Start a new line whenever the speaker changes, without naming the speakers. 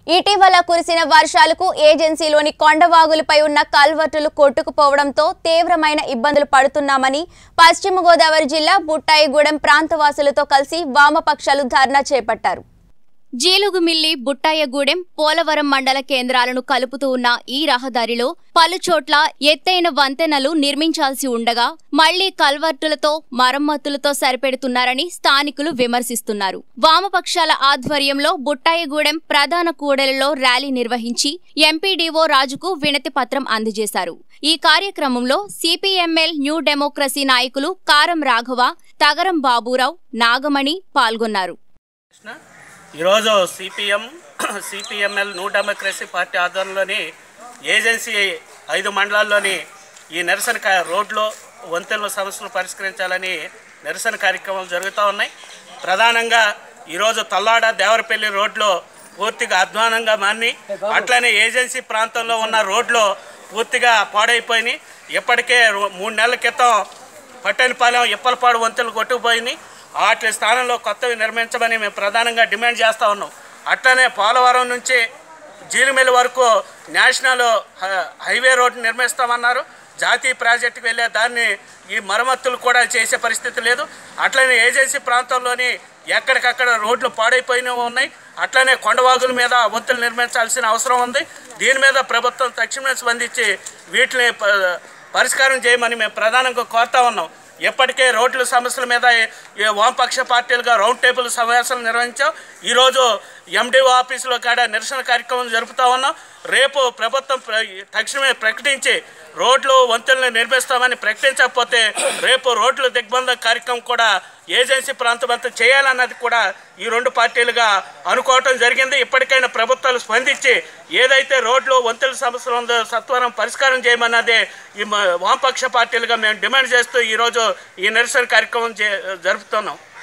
ఇటీవల కురిసిన వర్షాలకు ఏజెన్సీలోని కొండవాగులపై ఉన్న కల్వర్టులు కొట్టుకుపోవడంతో తీవ్రమైన ఇబ్బందులు పడుతున్నామని పశ్చిమ గోదావరి జిల్లా బుట్టాయిగూడెం ప్రాంతవాసులతో కలిసి వామపక్షాలు ధర్నా చేపట్టారు జీలుగుమిల్లి బుట్టాయగూడెం పోలవరం మండల కేంద్రాలను కలుపుతూ ఉన్న ఈ రహదారిలో పలుచోట్ల ఎత్తైన వంతెనలు నిర్మించాల్సి ఉండగా మళ్లీ కల్వర్టులతో మరమ్మతులతో సరిపెడుతున్నారని స్థానికులు విమర్శిస్తున్నారు వామపక్షాల ఆధ్వర్యంలో బుట్టాయగూడెం ప్రధాన కూడలిలో ర్యాలీ నిర్వహించి ఎంపీడీఓ రాజుకు వినతి పత్రం అందజేశారు ఈ కార్యక్రమంలో సిపిఎంఎల్ న్యూ డెమోక్రసీ నాయకులు కారం రాఘవ తగరం బాబురావు నాగమణి పాల్గొన్నారు
కృష్ణ ఈరోజు CPM CPML new democracy party ఆధ్వర్యంలోని ఏజెన్సీ ఐదు మండలాల్లోని ఈ నిరసన కా- రోడ్లో వంతెనల సమస్యలు పరిష్కరించాలని నిరసన కార్యక్రమాలు జరుగుతూ ఉన్నాయి ప్రధానంగా ఈరోజు తల్లాడ దేవరపల్లి రోడ్లో పూర్తిగా అధ్వానంగా మారి అట్లనే ఏజెన్సీ ప్రాంతంలో ఉన్న రోడ్లు పూర్తిగా పాడైపోయినాయి ఇప్పటికే రో- మూడు నెలల క్రితం పట్టణపాలెం ఇప్పలపాడు వంతులు కొట్టుకుపోయినాయి వాటి స్థానంలో కొత్తవి నిర్మించమని మేము ప్రధానంగా డిమాండ్ చేస్తూ ఉన్నాం అట్లనే పోలవరం నుంచి జీలిమెల్లి వరకు నేషనల్ హ- హైవే రోడ్డు నిర్మిస్తామన్నారు జాతీయ ప్రాజెక్టుకు వెళ్ళే దాన్ని ఈ మరమ్మతులు కూడా చేసే పరిస్థితి లేదు అట్లనే ఏజెన్సీ ప్రాంతంలోని ఎక్కడికక్కడ రోడ్లు పాడైపోయినవి ఉన్నాయి అట్లనే కొండవాగుల మీద వంతులు నిర్మించాల్సిన అవసరం ఉంది దీని మీద ప్రభుత్వం తక్షణమే స్పందించి వీటిని ప- పరిష్కారం చేయమని మేము ప్రధానంగా కోరుతా ఉన్నాం ఇప్పటికే రోడ్ల సమస్యల మీద ఈ వామపక్ష పార్టీలుగా రౌండ్ టేబుల్ సమావేశాలు నిర్వహించాం ఈరోజు ఎండిఓ ఆఫీసులో కాడ నిరసన కార్యక్రమం జరుపుతా ఉన్నాం రేపు ప్రభుత్వం ప్ర- తక్షణమే ప్రకటించి రోడ్లు వంతెనలు నిర్మిస్తామని ప్రకటించకపోతే రేపు రోడ్లు దిగ్బంధం కార్యక్రమం కూడా ఏజెన్సీ ప్రాంతం అంతా చేయాలన్నది కూడా ఈ రెండు పార్టీలుగా అనుకోవటం జరిగింది ఇప్పటికైనా ప్రభుత్వాలు స్పందించి ఏదైతే రోడ్లు వంతెనల సమస్యలు ఉందో సత్వరం పరిష్కారం చేయమన్నదే ఈ మ- వామపక్ష పార్టీలుగా మేము డిమాండ్ చేస్తూ ఈరోజు ఈ నిరసన కార్యక్రమం చే- జరుపుతున్నాం